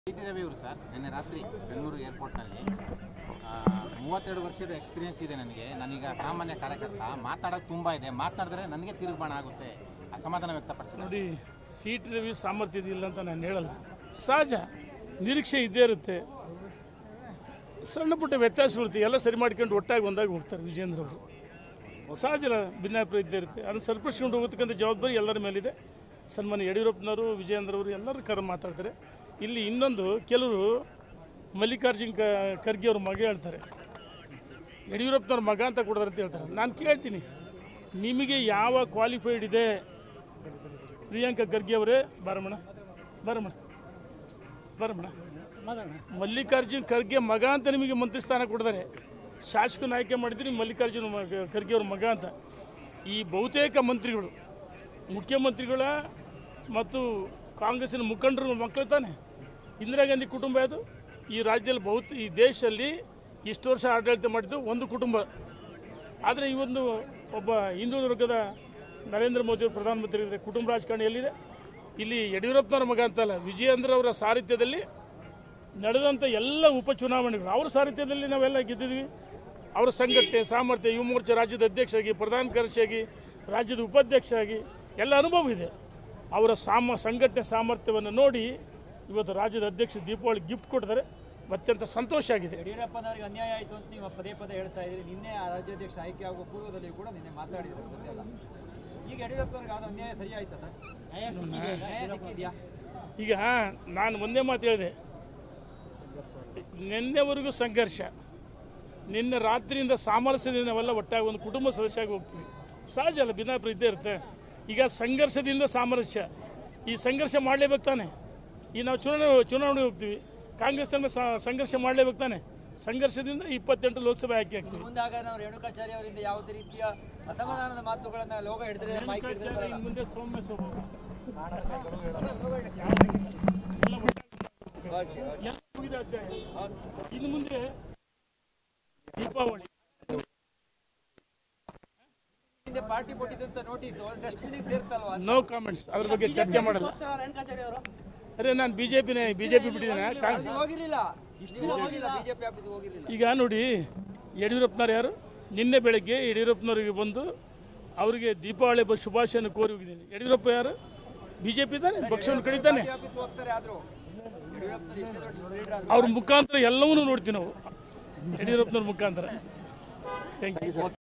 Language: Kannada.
ಟಿ ಟಿ ರವಿ ಅವರು ಸರ್ ನಿನ್ನೆ ರಾತ್ರಿ ಬೆಂಗಳೂರು ಏರ್ಪೋರ್ಟ್ನಲ್ಲಿ ಆ, ಮೂವತ್ತೆರಡು ವರ್ಷದ ಎಕ್ಸ್ಪೀರಿಯನ್ಸ್ ಇದೆ ನನಗೆ ನಾನೀಗ ಸಾಮಾನ್ಯ ಕಾರ್ಯಕರ್ತ ಮಾತಾಡೋದು ತುಂಬ ಇದೆ ಮಾತನಾಡಿದ್ರೆ ನನಗೆ ತಿರುಗ್ಬಾಣ ಆಗುತ್ತೆ ಅಸಮಾಧಾನ ವ್ಯಕ್ತಪಡಿಸಿದೆ ನೋಡಿ ಸೀಟ್ ರಿವ್ಯೂ ಸಾಮರ್ಥ್ಯ ಇಲ್ಲ ಅಂತ ನಾನು ಹೇಳಲ್ಲ ಸಹಜ ನಿರೀಕ್ಷೆ ಇದ್ದೇ ಇರುತ್ತೆ ಸಣ್ಣ ಪುಟ್ಟ ವ್ಯತ್ಯಾಸಗಳಿರುತ್ತೆ ಎಲ್ಲ ಸರಿ ಮಾಡ್ಕೊಂಡು ಒಟ್ಟಾಗಿ ಒಂದಾಗಿ ಹೋಗ್ತಾರೆ ವಿಜೇಂದ್ರ ಅವರು ಸಹಜ ಭಿನ್ನಾಭಿಪ್ರಾಯ ಇದ್ದೇ ಇರುತ್ತೆ ಅದನ್ನು ಸರಿಪಡಿಸ್ಕೊಂಡು ಹೋಗತಕ್ಕಂಥ ಜವಾಬ್ದಾರಿ ಎಲ್ಲರ ಮೇಲಿದೆ ಸನ್ಮಾನ್ಯ ಯಡಿಯೂರಪ್ಪನವರು ವಿಜಯೇಂದ್ರ ಅವರು ಎಲ್ಲರೂ ಕರೆ ಮಾತಾಡ್ತಾರೆ ಇಲ್ಲಿ ಇನ್ನೊಂದು ಕೆಲವರು ಮಲ್ಲಿಕಾರ್ಜುನ್ ಕ ಖರ್ಗೆ ಅವ್ರ ಮಗ ಹೇಳ್ತಾರೆ ಯಡಿಯೂರಪ್ಪನವ್ರ ಮಗ ಅಂತ ಕೊಡ್ತಾರೆ ಅಂತ ಹೇಳ್ತಾರೆ ನಾನು ಕೇಳ್ತೀನಿ ನಿಮಗೆ ಯಾವ ಕ್ವಾಲಿಫೈಡ್ ಇದೆ ಪ್ರಿಯಾಂಕಾ ಖರ್ಗೆ ಅವರೇ ಬರಮಣ ಬರಮಣ ಬರಮಣ ಮಲ್ಲಿಕಾರ್ಜುನ್ ಖರ್ಗೆ ಮಗ ಅಂತ ನಿಮಗೆ ಮಂತ್ರಿ ಸ್ಥಾನ ಕೊಡ್ತಾರೆ ಶಾಸಕನ ಆಯ್ಕೆ ಮಾಡಿದ್ದೀನಿ ಮಲ್ಲಿಕಾರ್ಜುನ್ ಮ- ಖರ್ಗೆ ಅವ್ರ ಮಗ ಅಂತ ಈ ಬಹುತೇಕ ಮಂತ್ರಿಗಳು ಮುಖ್ಯಮಂತ್ರಿಗಳ ಮತ್ತು ಕಾಂಗ್ರೆಸ್ಸಿನ ಮುಖಂಡರು ಮಕ್ಕಳು ತಾನೆ ಇಂದಿರಾ ಗಾಂಧಿ ಕುಟುಂಬ ಅದು ಈ ರಾಜ್ಯದಲ್ಲಿ ಬಹುತ ಈ ದೇಶದಲ್ಲಿ ಇಷ್ಟು ವರ್ಷ ಆಡಳಿತ ಮಾಡಿದ್ದು ಒಂದು ಕುಟುಂಬ ಆದರೆ ಈ ಒಂದು ಒಬ್ಬ ಹಿಂದೂ ವರ್ಗದ ನರೇಂದ್ರ ಮೋದಿ ಅವರು ಪ್ರಧಾನಮಂತ್ರಿ ಇದ್ದಾರೆ ಕುಟುಂಬ ರಾಜಕಾರಣ ಎಲ್ಲಿದೆ ಇಲ್ಲಿ ಯಡಿಯೂರಪ್ಪನವರ ಮಗ ಅಂತಲ್ಲ ವಿಜಯೇಂದ್ರ ಅವರ ಸಾರಥ್ಯದಲ್ಲಿ ನಡೆದಂಥ ಎಲ್ಲ ಉಪಚುನಾವಣೆಗಳು ಅವರ ಸಾರಥ್ಯದಲ್ಲಿ ನಾವೆಲ್ಲ ಗೆದ್ದಿದ್ವಿ ಅವರ ಸಂಘಟನೆ ಸಾಮರ್ಥ್ಯ ಯುವ ಮೋರ್ಚಾ ರಾಜ್ಯದ ಅಧ್ಯಕ್ಷ ಆಗಿ ಪ್ರಧಾನ ಕಾರ್ಯದರ್ಶಿಯಾಗಿ ರಾಜ್ಯದ ಉಪಾಧ್ಯಕ್ಷ ಆಗಿ ಎಲ್ಲ ಅನುಭವ ಇದೆ ಅವರ ಸಾಮ ಸಂಘಟನೆ ಸಾಮರ್ಥ್ಯವನ್ನು ನೋಡಿ ಇವತ್ತು ರಾಜ್ಯದ ಅಧ್ಯಕ್ಷ ದೀಪಾವಳಿ ಗಿಫ್ಟ್ ಕೊಡ್ತಾರೆ ಅತ್ಯಂತ ಸಂತೋಷ ಆಗಿದೆ ಯಡಿಯೂರಪ್ಪನವರಿಗೆ ಅನ್ಯಾಯ ಆಯಿತು ಅಂತ ನೀವು ಪದೇ ಪದೇ ಹೇಳ್ತಾ ಇದ್ದೀರಿ ನಿನ್ನೆ ಆ ರಾಜ್ಯಾಧ್ಯಕ್ಷ ಆಯ್ಕೆ ಆಗುವ ಪೂರ್ವದಲ್ಲಿ ಕೂಡ ನಿನ್ನೆ ಮಾತಾಡಿದ್ರು ಗೊತ್ತಿಲ್ಲ ಈಗ ಯಡಿಯೂರಪ್ಪನವ್ರಿಗೆ ಆದ ಅನ್ಯಾಯ ಸರಿ ಆಯ್ತಾ ಸರ್ ನ್ಯಾಯ ಸಿಕ್ಕಿದ್ಯಾ ಈಗ ನಾನು ಒಂದೇ ಮಾತು ಹೇಳಿದೆ ನಿನ್ನೆವರೆಗೂ ಸಂಘರ್ಷ ನಿನ್ನೆ ರಾತ್ರಿಯಿಂದ ಸಾಮರಸ್ಯದಿಂದ ನಾವೆಲ್ಲ ಒಟ್ಟಾಗಿ ಒಂದು ಕುಟುಂಬ ಸದಸ್ಯಾಗಿ ಹೋಗ್ತೀವಿ ಸಹಜ ಅಲ್ಲ ಭಿನ್ನಾಭಿಪ್ರಾಯ ಇದ್ದೇ ಇರುತ್ತೆ ಈಗ ಸಂಘರ್ಷದಿಂದ ಸಾಮರಸ್ಯ ಈ ಸಂಘರ್ಷ ಮಾಡಲೇಬೇಕು ತಾನೆ ಈ ನಾವು ಚುನಾವಣೆ ಚುನಾವಣೆಗೆ ಹೋಗ್ತೀವಿ ಕಾಂಗ್ರೆಸ್ ತನಕ ಸಂಘರ್ಷ ಮಾಡಲೇಬೇಕು ತಾನೆ ಸಂಘರ್ಷದಿಂದ ಇಪ್ಪತ್ತೆಂಟು ಲೋಕಸಭೆ ಆಯ್ಕೆ ಆಗ್ತೀವಿ ಮುಂದಾಗ ನಾವು ರೇಣುಕಾಚಾರ್ಯ ಅವರಿಂದ ಯಾವುದೇ ರೀತಿಯ ಅಸಮಾಧಾನದ ಮಾತುಗಳನ್ನ ಲೋಗ ಹಿಡಿದ್ರೆ ಮೈಕ್ ಹಿಡಿದ್ರೆ ಬರಲ್ಲ. ಇನ್ನು ಮುಂದೆ ಸೌಮ್ಯ ಸ್ವಭಾವ ಓಕೆ, ಓಕೆ. ಎಲ್ಲ ಮುಗಿದ ಅಧ್ಯಾಯ ಇನ್ನು ಮುಂದೆ ದೀಪಾವಳಿ ಹಿಂದೆ ಪಾರ್ಟಿ ಕೊಟ್ಟಿದ್ದಂತ ನೋಟಿಸ್ ಡಸ್ಟ್ಬಿನ್ ಸೇರ್ತಲ್ವಾ ನೋ ಕಾಮೆಂಟ್ಸ್ ಅದ್ರ ಬಗ್ಗೆ ಚರ್ಚೆ ಮಾಡಲ್ಲ ಅರೆ ನಾನು ಬಿಜೆಪಿನೇ ಬಿಜೆಪಿ ಬಿಟ್ಟಿದ್ದೇನೆ ಕಾಂಗ್ರೆಸ್ ನೀವು ಹೋಗಿರ್ಲಿಲ್ಲ ನೀವು ಹೋಗಿಲ್ಲ ಬಿಜೆಪಿ ಆಫೀಸ್ ಹೋಗಿರ್ಲಿಲ್ಲ ಈಗ ನೋಡಿ ಯಡಿಯೂರಪ್ಪನವ್ರು ಯಾರು ನಿನ್ನೆ ಬೆಳಗ್ಗೆ ಯಡಿಯೂರಪ್ಪನವರಿಗೆ ಬಂದು ಅವರಿಗೆ ದೀಪಾವಳಿ ಹಬ್ಬದ ಶುಭಾಶಯನ ಕೋರಿ ಹೋಗಿದ್ದೀನಿ ಯಡಿಯೂರಪ್ಪ ಯಾರು ಬಿಜೆಪಿ ತಾನೆ ಪಕ್ಷವನ್ನು ಕಡಿತಾನೆ ಆಫೀಸ್ ಹೋಗ್ತಾರೆ ಆದ್ರೂ ಯಡಿಯೂರಪ್ಪನವ್ರು ಎಷ್ಟೇ ದೊಡ್ಡ ಲೀಡರ್ ಆದ್ರೂ ಅವ್ರ ಮುಖಾಂತರ ಎಲ್ಲವನ್ನೂ ನೋಡ್ತೀವಿ ನಾವು ಯಡಿಯೂರಪ್ಪನವ್ರ ಮುಖಾಂತರ ಥ್ಯಾಂಕ್ ಯು